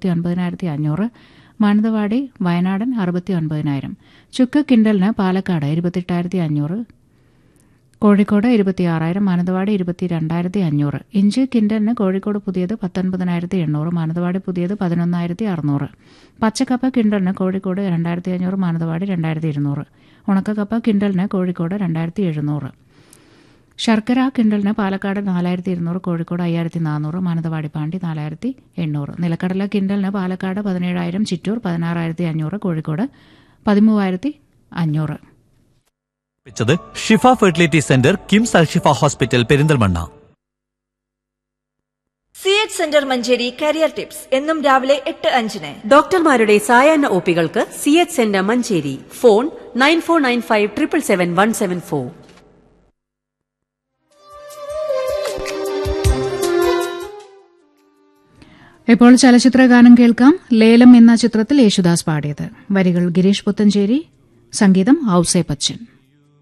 അറുപത്തി ഒൻപതിനായിരത്തി അഞ്ഞൂറ് മാനന്തവാടി വയനാടൻ അറുപത്തി ഒൻപതിനായിരം ചുക്ക് കിൻഡലിന് പാലക്കാട് ഇരുപത്തെട്ടായിരത്തി അഞ്ഞൂറ് കോഴിക്കോട് ഇരുപത്തിയാറായിരം മാനന്തവാടി ഇരുപത്തി രണ്ടായിരത്തി അഞ്ഞൂറ് ഇഞ്ചി കിൻഡലിന് കോഴിക്കോട് പുതിയത് പത്തൊൻപതിനായിരത്തി എണ്ണൂറ് മാനന്തവാടി പുതിയത് പതിനൊന്നായിരത്തി അറുന്നൂറ് പച്ചക്കപ്പ കിൻഡലിന് കോഴിക്കോട് രണ്ടായിരത്തി അഞ്ഞൂറ് മാനന്തവാടി രണ്ടായിരത്തി ഇരുന്നൂറ് ഉണക്കക്കപ്പ കിൻഡലിന് കോഴിക്കോട് രണ്ടായിരത്തി എഴുന്നൂറ് ശർക്കര കിൻഡലിന് പാലക്കാട് നാലായിരത്തി ഇരുന്നൂറ് കോഴിക്കോട് അയ്യായിരത്തി നാനൂറ് മാനന്തവാടി പാണ്ടി നാലായിരത്തി എണ്ണൂറ് നിലക്കടല കിൻഡലിന് പാലക്കാട് പതിനേഴായിരം ചിറ്റൂർ പതിനാറായിരത്തി അഞ്ഞൂറ് കോഴിക്കോട് പതിമൂവായിരത്തി അഞ്ഞൂറ് പ്പിച്ചത് Shifa fertility centre KIMS Alshifa hospital Perinthalmanna C H centre Manjeri career tips എന്നും രാവിലെ എട്ട് അഞ്ചിന് ഡോക്ടർമാരുടെ സായാഹ്ന ഒപികൾക്ക് C H centre Manjeri phone nine four nine five triple seven one seven four ഇപ്പോൾ ചലച്ചിത്ര ഗാനം കേൾക്കാം ലേലം എന്ന ചിത്രത്തിൽ യേശുദാസ് പാടിയത് വരികൾ ഗിരീഷ് പുത്തഞ്ചേരി സംഗീതം ഔസേ പച്ചൻ